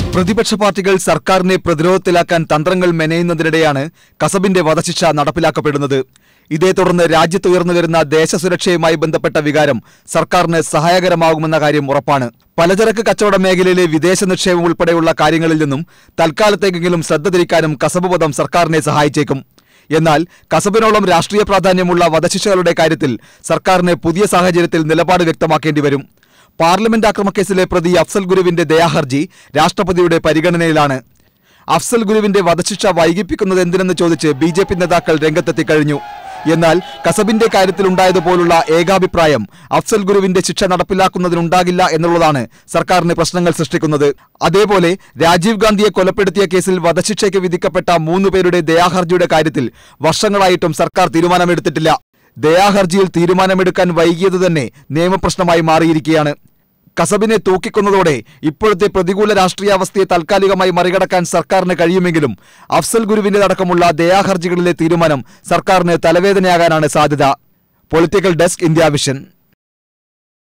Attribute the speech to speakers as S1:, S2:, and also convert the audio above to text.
S1: പ്രതിപക്ഷ പാർട്ടികൾ സർക്കാരിനെ പ്രതിരോധത്തിലാക്കാൻ തന്ത്രങ്ങൾ മെനയുന്നതിനിടെയാണ് കസബിന്റെ വധശിക്ഷ നടപ്പിലാക്കപ്പെടുന്നത് ഇതേ തുടർന്ന് രാജ്യത്ത് ഉയർന്നുവരുന്ന ദേശസുരക്ഷയുമായി ബന്ധപ്പെട്ട വികാരം സർക്കാരിന് സഹായകരമാകുമെന്ന കാര്യം ഉറപ്പാണ് പലചരക്ക് കച്ചവട മേഖലയിലെ വിദേശ നിക്ഷേപം ഉൾപ്പെടെയുള്ള കാര്യങ്ങളിൽ നിന്നും തൽക്കാലത്തേക്കെങ്കിലും ശ്രദ്ധ തിരിക്കാനും കസബ് വധം സർക്കാരിനെ സഹായിച്ചേക്കും എന്നാൽ കസബിനോളം രാഷ്ട്രീയ പ്രാധാന്യമുള്ള വധശിക്ഷകളുടെ കാര്യത്തിൽ സർക്കാരിന് പുതിയ സാഹചര്യത്തിൽ നിലപാട് വ്യക്തമാക്കേണ്ടി വരും പാർലമെന്റ് അക്രമക്കേസിലെ പ്രതി അഫ്സൽ ഗുരുവിന്റെ ദയാഹർജി രാഷ്ട്രപതിയുടെ പരിഗണനയിലാണ് അഫ്സൽ ഗുരുവിന്റെ വധശിക്ഷ വൈകിപ്പിക്കുന്നത് എന്തിനെന്ന് ചോദിച്ച് ബി ജെ പി നേതാക്കൾ രംഗത്തെത്തി കഴിഞ്ഞു എന്നാൽ കസബിന്റെ കാര്യത്തിലുണ്ടായതുപോലുള്ള ഏകാഭിപ്രായം അഫ്സൽ ഗുരുവിന്റെ ശിക്ഷ നടപ്പിലാക്കുന്നതിനുണ്ടാകില്ല എന്നുള്ളതാണ് സർക്കാരിന് പ്രശ്നങ്ങൾ സൃഷ്ടിക്കുന്നത് അതേപോലെ രാജീവ് ഗാന്ധിയെ കൊലപ്പെടുത്തിയ കേസിൽ വധശിക്ഷയ്ക്ക് വിധിക്കപ്പെട്ട മൂന്ന് പേരുടെ ദയാഹർജിയുടെ കാര്യത്തിൽ വർഷങ്ങളായിട്ടും സർക്കാർ തീരുമാനമെടുത്തിട്ടില്ല ദയാഹർജിയിൽ തീരുമാനമെടുക്കാൻ വൈകിയത് തന്നെ നിയമപ്രശ്നമായി മാറിയിരിക്കുകയാണ് കസബിനെ തൂക്കിക്കൊന്നതോടെ ഇപ്പോഴത്തെ പ്രതികൂല രാഷ്ട്രീയാവസ്ഥയെ താൽക്കാലികമായി മറികടക്കാൻ സർക്കാരിന് കഴിയുമെങ്കിലും അഫ്സൽ ഗുരുവിന്റേതടക്കമുള്ള ദയാഹർജികളിലെ തീരുമാനം സർക്കാരിന് തലവേദനയാകാനാണ് സാധ്യത പൊളിറ്റിക്കൽ ഡെസ്ക് ഇന്ത്യ വിഷൻ